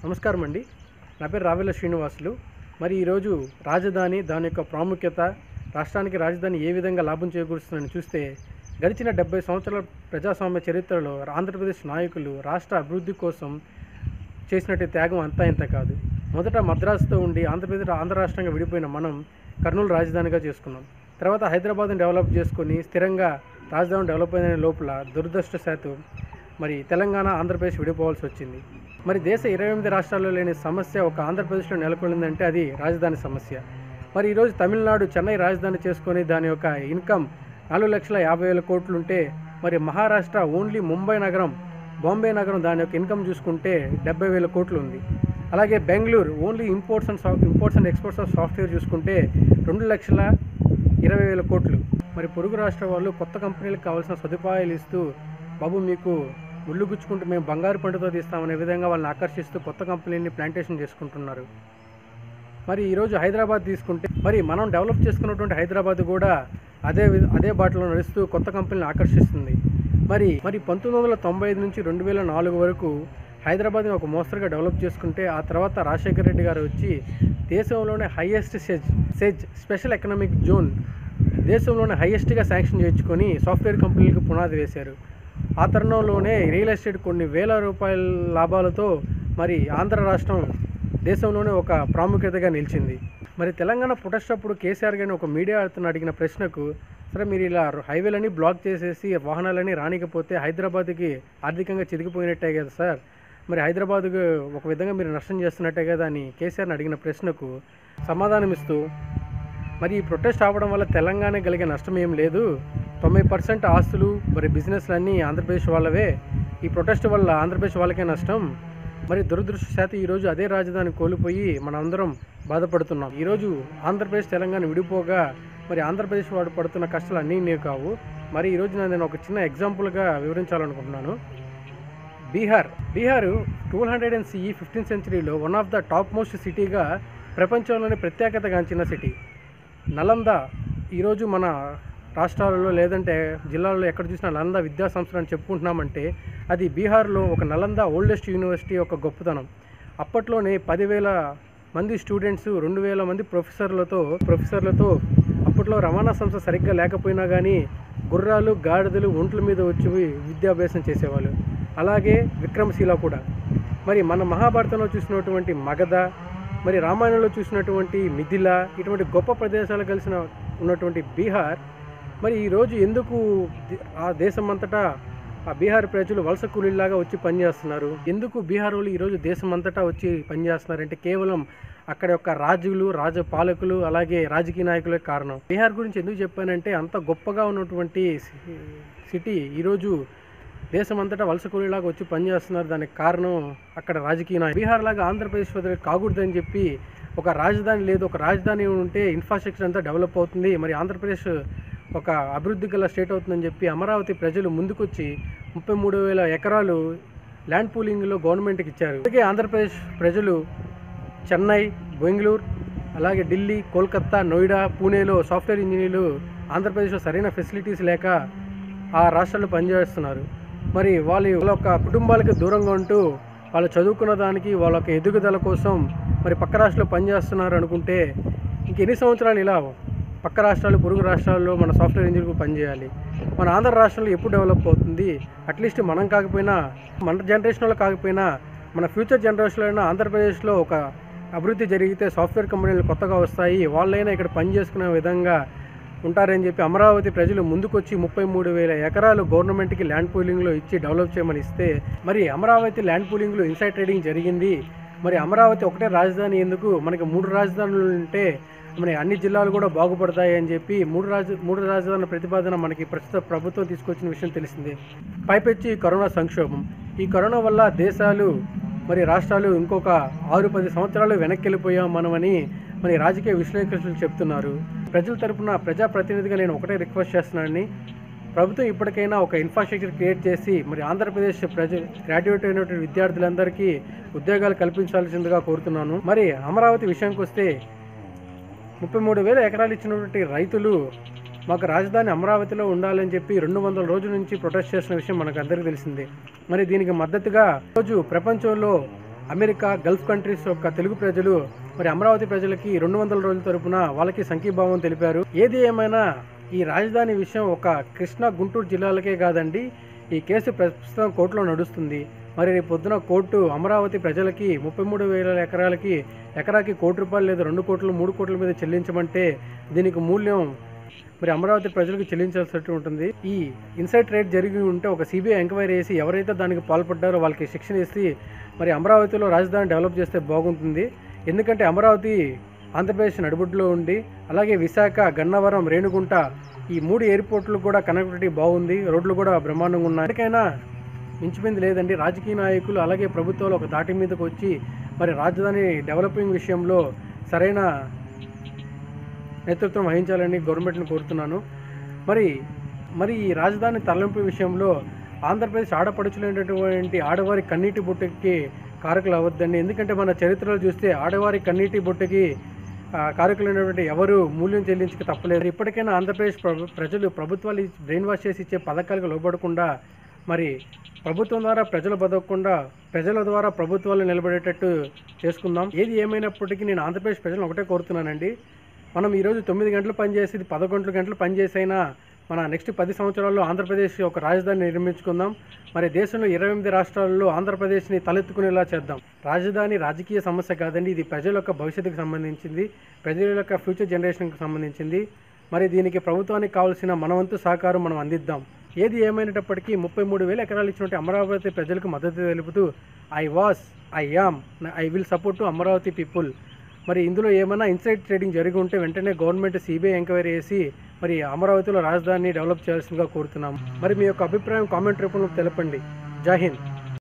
నమస్కారం అండి నా పేరు రావెల శ్రీనివాసులు మరి ఈరోజు రాజధాని దాని యొక్క ప్రాముఖ్యత రాష్ట్రానికి రాజధాని ఏ విధంగా లాభం చేకూరుస్తుందని చూస్తే గడిచిన డెబ్బై సంవత్సరాల ప్రజాస్వామ్య చరిత్రలో ఆంధ్రప్రదేశ్ నాయకులు రాష్ట్ర అభివృద్ధి కోసం చేసినట్టు త్యాగం అంతా ఇంత కాదు మొదట మద్రాసుతో ఉండి ఆంధ్రప్రదేశ్ ఆంధ్ర రాష్ట్రంగా విడిపోయిన మనం కర్నూలు రాజధానిగా చేసుకున్నాం తర్వాత హైదరాబాద్ని డెవలప్ చేసుకొని స్థిరంగా రాజధాని డెవలప్ అయిన లోపల దురదృష్టశాత్తు మరి తెలంగాణ ఆంధ్రప్రదేశ్ విడిపోవాల్సి వచ్చింది మరి దేశ ఇరవై ఎనిమిది రాష్ట్రాల్లో లేని సమస్య ఒక ఆంధ్రప్రదేశ్లో నెలకొందంటే అది రాజధాని సమస్య మరి ఈరోజు తమిళనాడు చెన్నై రాజధాని చేసుకొని దాని యొక్క ఇన్కమ్ నాలుగు లక్షల యాభై వేల కోట్లు ఉంటే మరి మహారాష్ట్ర ఓన్లీ ముంబై నగరం బాంబే నగరం దాని యొక్క ఇన్కమ్ చూసుకుంటే డెబ్బై వేల కోట్లు ఉంది అలాగే బెంగళూరు ఓన్లీ ఇంపోర్ట్స్ అండ్ సాఫ్ imports and exports of software చూసుకుంటే రెండు లక్షల ఇరవై వేల కోట్లు మరి పొరుగు రాష్ట్ర వాళ్ళు కొత్త కంపెనీలకు కావాల్సిన సదుపాయాలు ఇస్తూ బాబు మీకు ముళ్ళు గుచ్చుకుంటూ మేము బంగారు పంటతో తీస్తామనే విధంగా వాళ్ళని ఆకర్షిస్తూ కొత్త కంపెనీని ప్లాంటేషన్ చేసుకుంటున్నారు మరి ఈరోజు హైదరాబాద్ తీసుకుంటే మరి మనం డెవలప్ చేసుకున్నటువంటి హైదరాబాద్ కూడా అదే వి- అదే బాటలో నడుస్తూ కొత్త కంపెనీని ఆకర్షిస్తుంది మరి మరి పంతొమ్మిది వందల తొంభై ఐదు నుంచి రెండు వేల నాలుగు వరకు హైదరాబాద్ని ఒక మోస్తరుగా డెవలప్ చేసుకుంటే ఆ తర్వాత రాజశేఖర రెడ్డి గారు వచ్చి దేశంలోనే highest SEZ SEZ special economic zone దేశంలోనే హైయెస్ట్గా శాంక్షన్ చేయించుకొని సాఫ్ట్వేర్ కంపెనీలకు పునాది వేశారు ఆ తరుణంలోనే రియల్ ఎస్టేట్ కొన్ని వేల రూపాయల లాభాలతో మరి ఆంధ్ర రాష్ట్రం దేశంలోనే ఒక ప్రాముఖ్యతగా నిలిచింది మరి తెలంగాణ ప్రొటెస్ట్ అప్పుడు కేసీఆర్ గారిని ఒక మీడియా అతను అడిగిన ప్రశ్నకు సరే మీరు ఇలా హైవేలని బ్లాక్ చేసేసి వాహనాలని రానికపోతే హైదరాబాద్కి ఆర్థికంగా చిరిగిపోయినట్టే కదా సార్ మరి హైదరాబాద్కు ఒక విధంగా మీరు నష్టం చేస్తున్నట్టే కదా అని కేసీఆర్ని అడిగిన ప్రశ్నకు సమాధానం ఇస్తూ మరి ఈ ప్రొటెస్ట్ ఆపడం వల్ల తెలంగాణ కలిగే నష్టం ఏం లేదు తొంభై పర్సెంట్ ఆస్తులు మరి బిజినెస్లు అన్నీ ఆంధ్రప్రదేశ్ వాళ్ళవే ఈ ప్రొటెస్ట్ వల్ల ఆంధ్రప్రదేశ్ వాళ్ళకే నష్టం మరి దురదృష్టశాతం ఈరోజు అదే రాజధాని కోల్పోయి మన అందరం బాధపడుతున్నాం ఈరోజు ఆంధ్రప్రదేశ్ తెలంగాణ విడిపోగా మరి ఆంధ్రప్రదేశ్ వాడు పడుతున్న కష్టాలు అన్నీ ఇన్నే కావు మరి ఈరోజు నేను ఒక చిన్న ఎగ్జాంపుల్గా వివరించాలనుకుంటున్నాను Bihar Bihar two hundred and CE fifteenth సెంచరీలో one of the top most సిటీగా ప్రపంచంలోనే ప్రత్యేకతగాంచిన సిటీ నలంద ఈరోజు మన రాష్ట్రాలలో లేదంటే జిల్లాల్లో ఎక్కడ చూసినా నలంద విద్యా సంస్థ అని చెప్పుకుంటున్నామంటే అది బీహార్లో ఒక నలంద ఓల్డెస్ట్ యూనివర్సిటీ యొక్క గొప్పతనం అప్పట్లోనే పదివేల మంది స్టూడెంట్స్ రెండు వేల మంది ప్రొఫెసర్లతో ప్రొఫెసర్లతో అప్పట్లో రవాణా సంస్థ సరిగ్గా లేకపోయినా కానీ గుర్రాలు గాడిదలు ఒంట్ల మీద వచ్చి విద్యాభ్యాసం చేసేవాళ్ళు అలాగే విక్రమశీల కూడా మరి మన మహాభారతంలో చూసినటువంటి మగధ మరి రామాయణంలో చూసినటువంటి మిథిల ఇటువంటి గొప్ప ప్రదేశాలు కలిసిన ఉన్నటువంటి బీహార్ మరి ఈరోజు ఎందుకు ది- ఆ దేశం అంతటా ఆ బీహార్ ప్రజలు వలస కూలీలాగా వచ్చి పనిచేస్తున్నారు ఎందుకు బీహార్ వాళ్ళు ఈరోజు దేశం అంతటా వచ్చి పనిచేస్తున్నారంటే కేవలం అక్కడ యొక్క రాజులు రాజపాలకులు అలాగే రాజకీయ నాయకులే కారణం బీహార్ గురించి ఎందుకు చెప్పానంటే అంత గొప్పగా ఉన్నటువంటి సి- సిటీ ఈరోజు దేశం అంతటా వలస కూలీలాగా వచ్చి పనిచేస్తున్నారు దానికి కారణం అక్కడ రాజకీయ నాయకులు బీహార్ లాగా ఆంధ్రప్రదేశ్ వదిలి కాకూడదని చెప్పి ఒక రాజధాని లేదు ఒక రాజధాని ఉంటే ఇన్ఫ్రాస్ట్రక్చర్ అంతా డెవలప్ అవుతుంది మరి ఆంధ్రప్రదేశ్ ఒక అభివృద్ధి గల స్టేట్ అవుతుందని చెప్పి అమరావతి ప్రజలు ముందుకొచ్చి ముప్పై మూడు వేల ఎకరాలు ల్యాండ్ పూలింగ్లో గవర్నమెంట్కి ఇచ్చారు అలాగే ఆంధ్రప్రదేశ్ ప్రజలు చెన్నై బెంగళూరు అలాగే ఢిల్లీ కోల్కత్తా నోయిడా పూణేలో సాఫ్ట్వేర్ ఇంజనీర్లు ఆంధ్రప్రదేశ్లో సరైన ఫెసిలిటీస్ లేక ఆ రాష్ట్రాల్లో పనిచేస్తున్నారు మరి వాళ్ళ వాళ్ళ యొక్క కుటుంబాలకు దూరంగా ఉంటూ వాళ్ళు చదువుకున్న దానికి వాళ్ళ యొక్క ఎదుగుదల కోసం మరి పక్క రాష్ట్రంలో పనిచేస్తున్నారు అనుకుంటే ఇంకెన్ని సంవత్సరాలు ఇలా పక్క రాష్ట్రాలు పొరుగు రాష్ట్రాల్లో మన సాఫ్ట్వేర్ ఇంజనీర్కు పనిచేయాలి మన ఆంధ్ర రాష్ట్రంలో ఎప్పుడు డెవలప్ అవుతుంది అట్లీస్ట్ మనం కాకపోయినా మన జనరేషన్లో కాకపోయినా మన ఫ్యూచర్ జనరేషన్లో అయినా ఆంధ్రప్రదేశ్లో ఒక అభివృద్ధి జరిగితే సాఫ్ట్వేర్ కంపెనీలు కొత్తగా వస్తాయి వాళ్ళైనా ఇక్కడ పని చేసుకునే విధంగా ఉంటారని చెప్పి అమరావతి ప్రజలు ముందుకొచ్చి ముప్పై మూడు వేల ఎకరాలు గవర్నమెంట్కి ల్యాండ్ పూలింగ్లో ఇచ్చి డెవలప్ చేయమని ఇస్తే మరి అమరావతి ల్యాండ్ పూలింగ్లో ఇన్సైడ్ ట్రేడింగ్ జరిగింది మరి అమరావతి ఒకటే రాజధాని ఎందుకు మనకి మూడు రాజధానులు ఉంటే మన అన్ని జిల్లాలు కూడా బాగుపడతాయి అని చెప్పి మూడు రాజ మూడు రాజధానుల ప్రతిపాదన మనకి ప్రస్తుత ప్రభుత్వం తీసుకొచ్చిన విషయం తెలిసిందే పైపెచ్చి కరోనా సంక్షోభం ఈ కరోనా వల్ల దేశాలు మరి రాష్ట్రాలు ఇంకొక ఆరు పది సంవత్సరాలు వెనక్కి వెళ్ళిపోయాం మనమని మరి రాజకీయ విశ్లేషకులు చెప్తున్నారు ప్రజల తరపున ప్రజాప్రతినిధిగా నేను ఒకటే రిక్వెస్ట్ చేస్తున్నానని ప్రభుత్వం ఇప్పటికైనా ఒక ఇన్ఫ్రాస్ట్రక్చర్ క్రియేట్ చేసి మరి ఆంధ్రప్రదేశ్ ప్రజ గ్రాడ్యుయేట్ అయినటువంటి విద్యార్థులందరికీ ఉద్యోగాలు కల్పించాల్సిందిగా కోరుతున్నాను మరి అమరావతి విషయానికి వస్తే ముప్పై మూడు వేల ఎకరాలు ఇచ్చినటువంటి రైతులు మాకు రాజధాని అమరావతిలో ఉండాలని చెప్పి రెండు వందల రోజుల నుంచి ప్రొటెస్ట్ చేసిన విషయం మనకు అందరికీ తెలిసిందే మరి దీనికి మద్దతుగా రోజు ప్రపంచంలో అమెరికా గల్ఫ్ కంట్రీస్ యొక్క తెలుగు ప్రజలు మరి అమరావతి ప్రజలకి రెండు వందల రోజుల తరపున వాళ్ళకి సంఘీభావం తెలిపారు ఏది ఏమైనా ఈ రాజధాని విషయం ఒక కృష్ణా గుంటూరు జిల్లాలకే కాదండి ఈ కేసు ప్రస్తుతం కోర్టులో నడుస్తుంది మరి రేపు పొద్దున కోర్టు అమరావతి ప్రజలకి ముప్పై మూడు వేల ఎకరాలకి ఎకరాకి కోటి రూపాయలు లేదా రెండు కోట్లు మూడు కోట్ల మీద చెల్లించమంటే దీనికి మూల్యం మరి అమరావతి ప్రజలకు చెల్లించాల్సి ఉంటుంది ఈ ఇన్సైట్ రేట్ జరిగి ఉంటే ఒక సిబిఐ ఎంక్వైరీ చేసి ఎవరైతే దానికి పాల్పడ్డారో వాళ్ళకి శిక్షణ ఇస్తే మరి అమరావతిలో రాజధాని డెవలప్ చేస్తే బాగుంటుంది ఎందుకంటే అమరావతి ఆంధ్రప్రదేశ్ నడుబొడ్డులో ఉండి అలాగే విశాఖ గన్నవరం రేణుగుంట ఈ మూడు ఎయిర్పోర్ట్లు కూడా కనెక్టివిటీ బాగుంది రోడ్లు కూడా బ్రహ్మాండంగా ఉన్నాయి ఎప్పటికైనా మించిపోయింది లేదండి రాజకీయ నాయకులు అలాగే ప్రభుత్వాలు ఒక దాటి మీదకి వచ్చి మరి రాజధాని డెవలపింగ్ విషయంలో సరైన నేతృత్వం వహించాలని గవర్నమెంట్ని కోరుతున్నాను మరి మరి ఈ రాజధాని తరలింపు విషయంలో ఆంధ్రప్రదేశ్ ఆడపడుచులైనటువంటి ఆడవారి కన్నీటి బొట్టుకి కారకులు అవ్వద్దండి ఎందుకంటే మన చరిత్రలో చూస్తే ఆడవారి కన్నీటి బొట్టుకి ఆ, కారకులైనటువంటి ఎవరు మూల్యం చెల్లించక తప్పలేదు ఇప్పటికైనా ఆంధ్రప్రదేశ్ ప్రభు ప్రజలు ప్రభుత్వాలు బ్రెయిన్ వాష్ చేసి ఇచ్చే పథకాలకు లోబడకుండా మరి ప్రభుత్వం ద్వారా ప్రజలు బతకకుండా ప్రజల ద్వారా ప్రభుత్వాలు నిలబడేటట్టు చేసుకుందాం ఏది ఏమైనప్పటికీ నేను ఆంధ్రప్రదేశ్ ప్రజలను ఒకటే కోరుతున్నానండి మనం ఈరోజు తొమ్మిది గంటలు పనిచేసి పదకొండు గంటలు పనిచేసైనా మన నెక్స్ట్ పది సంవత్సరాల్లో ఆంధ్రప్రదేశ్ ఒక రాజధాని నిర్మించుకుందాం మరి దేశంలో ఇరవై ఎనిమిది రాష్ట్రాల్లో ఆంధ్రప్రదేశ్ని తలెత్తుకునేలా చేద్దాం రాజధాని రాజకీయ సమస్య కాదండి ఇది ప్రజల యొక్క భవిష్యత్తుకు సంబంధించింది ప్రజల యొక్క ఫ్యూచర్ జనరేషన్కి సంబంధించింది మరి దీనికి ప్రభుత్వానికి కావాల్సిన మనవంతు సహకారం మనం అందిద్దాం ఏది ఏమైనప్పటికీ ముప్పై మూడు వేల ఎకరాలు ఇచ్చినట్టు అమరావతి ప్రజలకు మద్దతు తెలుపుతూ I was I am I will support to Amaravati people మరి ఇందులో ఏమైనా ఇన్సైడ్ ట్రేడింగ్ జరిగి ఉంటే వెంటనే గవర్నమెంట్ సిబిఐ ఎంక్వైరీ చేసి మరి అమరావతిలో రాజధానిని డెవలప్ చేయాల్సిందిగా కోరుతున్నాం మరి మీ యొక్క అభిప్రాయం కామెంట్ రూపంలో తెలపండి జై హింద్